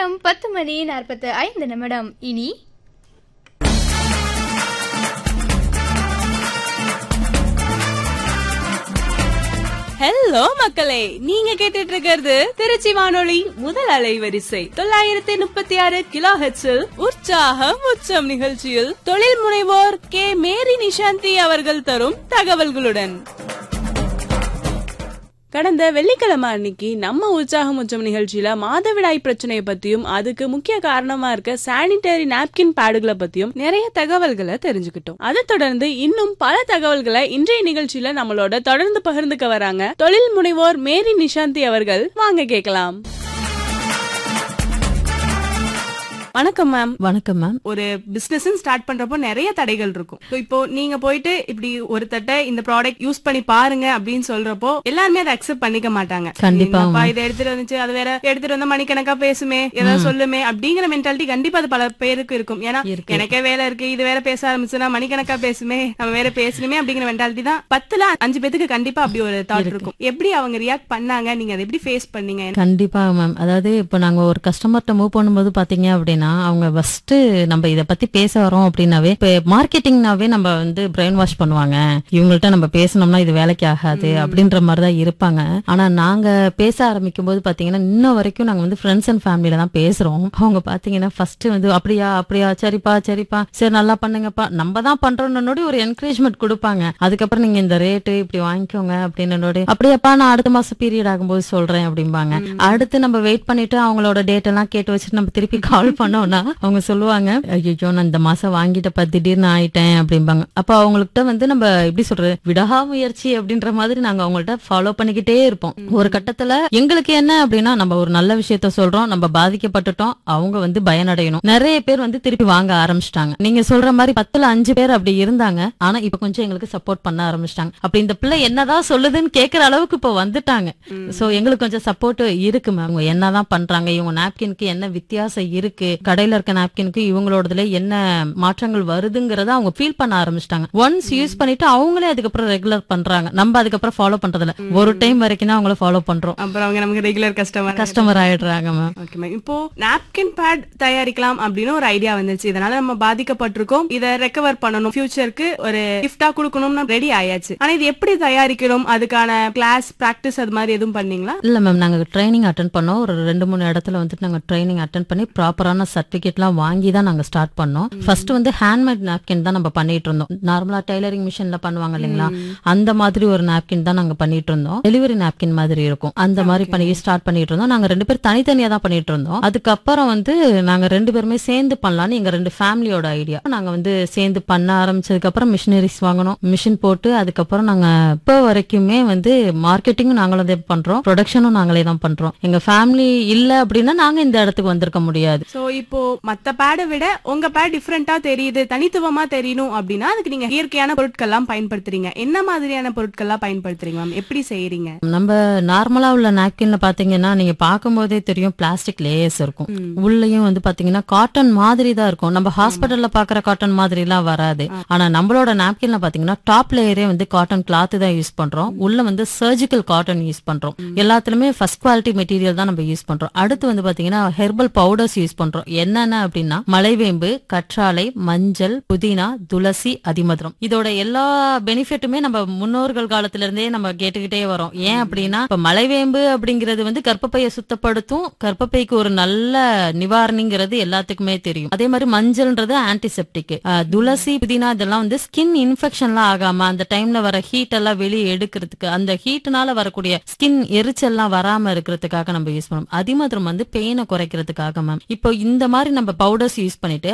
நேரம் பத்து மணி நாற்பத்து ஐந்து நிமிடம் இனி ஹலோ மக்களே நீங்க கேட்டுட்டு இருக்கிறது திருச்சி வானொலி முதல் அலைவரிசை தொள்ளாயிரத்தி முப்பத்தி ஆறு கிலோ ஹெச்சில் உற்சாகம் உச்சம் நிகழ்ச்சியில் தொழில் முனைவோர் கே மேரி நிஷாந்தி அவர்கள் தரும் தகவல்களுடன் கடந்த வெள்ளிக்கிழமை அன்னைக்கு நம்ம உற்சாகம் உச்சம் நிகழ்ச்சியில மாதவிடாய் பிரச்சனையை பத்தியும் அதுக்கு முக்கிய காரணமா இருக்க சானிட்டரி நாப்கின் பேடுகளை பத்தியும் நிறைய தகவல்களை தெரிஞ்சுக்கிட்டோம் அதை தொடர்ந்து இன்னும் பல தகவல்களை இன்றைய நிகழ்ச்சியில நம்மளோட தொடர்ந்து பகிர்ந்துக்க வராங்க தொழில் முனைவோர் மேரி நிஷாந்தி அவர்கள் வாங்க கேட்கலாம் வணக்கம் மேம் வணக்கம் மேம் ஒரு பிசினஸ் ஸ்டார்ட் பண்றப்போ நிறைய தடைகள் இருக்கும் So, இப்போ நீங்க போயிட்டு இப்படி ஒரு தட்டை இந்த ப்ராடக்ட் யூஸ் பண்ணி பாருங்க அப்படின்னு சொல்றப்போ எல்லாருமே அதை அக்செப்ட் பண்ணிக்க மாட்டாங்க கண்டிப்பா, அப்பா இதை எடுத்துட்டு வந்துச்சு அது வேற எடுத்துட்டு வந்தா மணிக்கணக்கா பேசுமே ஏதாவது சொல்லுமே அப்படிங்கிற மென்டாலிட்டி கண்டிப்பா அது பல பேருக்கு இருக்கும் ஏன்னா இருக்கு. எனக்கே வேலை இருக்கு இது வேற பேச ஆரம்பிச்சுன்னா மணிக்கணக்கா பேசுமே நம்ம வேற பேசணுமே அப்படிங்கிற மென்டாலிட்டி தான் பத்துல அஞ்சு பேத்துக்கு கண்டிப்பா அப்படி ஒரு தாட் இருக்கும் எப்படி அவங்க ரியாக்ட் பண்ணாங்க நீங்க அதை எப்படி ஃபேஸ் பண்ணீங்க கண்டிப்பா மேம் அதாவது இப்போ நாங்க ஒரு கஸ்டமர்கிட்ட மூவ் பண்ணும்போது பாத்தீங்க அப்படின்னா அவங்க ஃபர்ஸ்ட் நம்ம இத பத்தி பேச வரோம் அப்படின்னாவே இப்போ மார்க்கெட்டிங்னாவே நம்ம வந்து பிரெயின் வாஷ் பண்ணுவாங்க இவங்கள்ட்ட நம்ம பேசணும்னா இது வேலைக்கு ஆகாது அப்படின்ற மாதிரி தான் இருப்பாங்க ஆனா நாங்க பேச ஆரம்பிக்கும் போது பாத்தீங்கன்னா இன்ன வரைக்கும் நாங்க வந்து ஃப்ரெண்ட்ஸ் அண்ட் ஃபேமிலில தான் பேசுறோம் அவங்க பாத்தீங்கன்னா ஃபர்ஸ்ட் வந்து அப்படியா அப்படியா சரிப்பா சரிப்பா சரி நல்லா பண்ணுங்கப்பா நம்ம தான் பண்றோம்னு ஒரு என்கரேஜ்மெண்ட் கொடுப்பாங்க அதுக்கப்புறம் நீங்க இந்த ரேட்டு இப்படி வாங்கிக்கோங்க அப்படின்னு அப்படியாப்பா நான் அடுத்த மாசம் பீரியட் ஆகும்போது சொல்றேன் அப்படிம்பாங்க அடுத்து நம்ம வெயிட் பண்ணிட்டு அவங்களோட டேட் எல்லாம் கேட்டு வச்சுட்டு நம்ம திருப்பி கால் பண்ணோம்னா அவங்க சொல்லுவாங்க ஐயோ நான் இந்த மாசம் வாங்கிட்டப்ப திடீர்னு ஆயிட்டேன் அப்படிம்பாங்க அப்ப அவங்கள்ட்ட வந்து நம்ம எப்படி சொல்றது விடாமுயற்சி அப்படின்ற மாதிரி நாங்க அவங்கள்ட்ட ஃபாலோ பண்ணிக்கிட்டே இருப்போம் ஒரு கட்டத்துல எங்களுக்கு என்ன அப்படின்னா நம்ம ஒரு நல்ல விஷயத்த சொல்றோம் நம்ம பாதிக்கப்பட்டுட்டோம் அவங்க வந்து பயனடையணும் நிறைய பேர் வந்து திருப்பி வாங்க ஆரம்பிச்சிட்டாங்க நீங்க சொல்ற மாதிரி பத்துல அஞ்சு பேர் அப்படி இருந்தாங்க ஆனா இப்ப கொஞ்சம் எங்களுக்கு சப்போர்ட் பண்ண ஆரம்பிச்சிட்டாங்க அப்படி இந்த பிள்ளை என்னதான் சொல்லுதுன்னு கேக்குற அளவுக்கு இப்ப வந்துட்டாங்க சோ எங்களுக்கு கொஞ்சம் சப்போர்ட் இருக்கு மேம் அவங்க என்னதான் பண்றாங்க இவங்க நாப்கின்க்கு என்ன வித்தியாசம் இருக்கு கடையில இருக்க நாப்கின்க்கு இவங்களோடதுல என்ன மாற்றங்கள் வருதுங்கிறத அவங்க ஃபீல் பண்ண ஆரம்பிச்சிட்டாங்க ஒன்ஸ் யூஸ் பண்ணிட்டு அவங்களே அதுக்கப்புறம் ரெகுலர் பண்றாங்க நம்ம அதுக்கப்புறம் ஃபாலோ பண்றதில்ல ஒரு டைம் வரைக்கும் தான் அவங்கள ஃபாலோ பண்றோம் அப்புறம் அவங்க நமக்கு ரெகுலர் கஸ்டமர் கஸ்டமர் ஆயிடுறாங்க மேம் ஓகே மேம் இப்போ நாப்கின் பேட் தயாரிக்கலாம் அப்படின்னு ஒரு ஐடியா வந்துச்சு இதனால நம்ம பாதிக்கப்பட்டிருக்கோம் இத ரெக்கவர் பண்ணணும் ஃபியூச்சருக்கு ஒரு கிஃப்டா கொடுக்கணும்னு ரெடி ஆயாச்சு ஆனா இது எப்படி தயாரிக்கணும் அதுக்கான கிளாஸ் பிராக்டிஸ் அது மாதிரி எதுவும் பண்ணீங்களா இல்ல மேம் நாங்க ட்ரைனிங் அட்டன் பண்ணோம் ஒரு ரெண்டு மூணு இடத்துல வந்துட்டு நாங்க ட்ரைனிங் அட்டன் பண்ணி ப்ராப்பரான சர்டிபிகேட்லாம் வாங்கி தான் நாங்க ஸ்டார்ட் பண்ணோம் ஃபர்ஸ்ட் வந்து ஹேண்ட்மேட் நாப்கின் தான் நம்ம பண்ணிட்டு இருந்தோம் நார்மலா டெய்லரிங் மிஷின்ல பண்ணுவாங்க இல்லைங்களா அந்த மாதிரி ஒரு நாப்கின் தான் நாங்க பண்ணிட்டு இருந்தோம் டெலிவரி நாப்கின் மாதிரி இருக்கும் அந்த மாதிரி பண்ணி ஸ்டார்ட் பண்ணிட்டு இருந்தோம் நாங்க ரெண்டு பேரும் தனித்தனியா தான் பண்ணிட்டு இருந்தோம் அதுக்கப்புறம் வந்து நாங்க ரெண்டு பேருமே சேர்ந்து பண்ணலாம்னு எங்க ரெண்டு ஃபேமிலியோட ஐடியா நாங்க வந்து சேர்ந்து பண்ண ஆரம்பிச்சதுக்கு அப்புறம் மிஷினரிஸ் வாங்கணும் மிஷின் போட்டு அதுக்கப்புறம் நாங்க இப்போ வரைக்குமே வந்து மார்க்கெட்டிங்கும் நாங்களும் தான் பண்றோம் ப்ரொடக்ஷனும் நாங்களே தான் பண்றோம் எங்க ஃபேமிலி இல்ல அப்படின்னா நாங்க இந்த இடத்துக்கு வந்திருக்க முடியாது சோ இப்போ மத்த பேடை விட உங்க பேட் டிஃப்ரெண்டா தெரியுது தனித்துவமா தெரியணும் அப்படின்னா அதுக்கு நீங்க இயற்கையான பொருட்கள்லாம் பயன்படுத்துறீங்க என்ன மாதிரியான பொருட்கள்லாம் பயன்படுத்துறீங்க மேம் எப்படி செய்யறீங்க நம்ம நார்மலா உள்ள நாப்கின்ல பாத்தீங்கன்னா நீங்க பார்க்கும்போதே தெரியும் பிளாஸ்டிக் லேயர்ஸ் இருக்கும் உள்ளயும் வந்து பாத்தீங்கன்னா காட்டன் மாதிரி தான் இருக்கும் நம்ம ஹாஸ்பிட்டல்ல பாக்குற காட்டன் மாதிரி எல்லாம் வராது ஆனா நம்மளோட நாப்கின்ல பாத்தீங்கன்னா டாப் லேயரே வந்து காட்டன் கிளாத் தான் யூஸ் பண்றோம் உள்ள வந்து சர்ஜிக்கல் காட்டன் யூஸ் பண்றோம் எல்லாத்துலயுமே ஃபர்ஸ்ட் குவாலிட்டி மெட்டீரியல் தான் நம்ம யூஸ் பண்றோம் அடுத்து வந்து பாத்தீங்கன்னா ஹெர்பல் பவுடர்ஸ் யூஸ் பண்றோம் என்னென்ன அப்படின்னா மலைவேம்பு கற்றாழை மஞ்சள் புதினா துளசி அதிமதுரம் இதோட எல்லா பெனிஃபிட்டுமே நம்ம முன்னோர்கள் காலத்துல இருந்தே நம்ம கேட்டுக்கிட்டே வரோம் ஏன் அப்படின்னா இப்ப மலைவேம்பு அப்படிங்கிறது வந்து கர்ப்பப்பையை சுத்தப்படுத்தும் கர்ப்பப்பைக்கு ஒரு நல்ல நிவாரணிங்கிறது எல்லாத்துக்குமே தெரியும் அதே மாதிரி மஞ்சள்ன்றது ஆன்டிசெப்டிக் துளசி புதினா இதெல்லாம் வந்து ஸ்கின் இன்ஃபெக்ஷன்லாம் ஆகாம அந்த டைம்ல வர ஹீட் எல்லாம் வெளியே எடுக்கிறதுக்கு அந்த ஹீட்னால வரக்கூடிய ஸ்கின் எரிச்சல்லாம் வராம இருக்கிறதுக்காக நம்ம யூஸ் பண்ணுவோம் அதிமதுரம் வந்து பெயினை குறைக்கிறதுக்காக மேம் இப்போ இந்த மாதிரி நம்ம பவுடர்ஸ் யூஸ் பண்ணிட்டு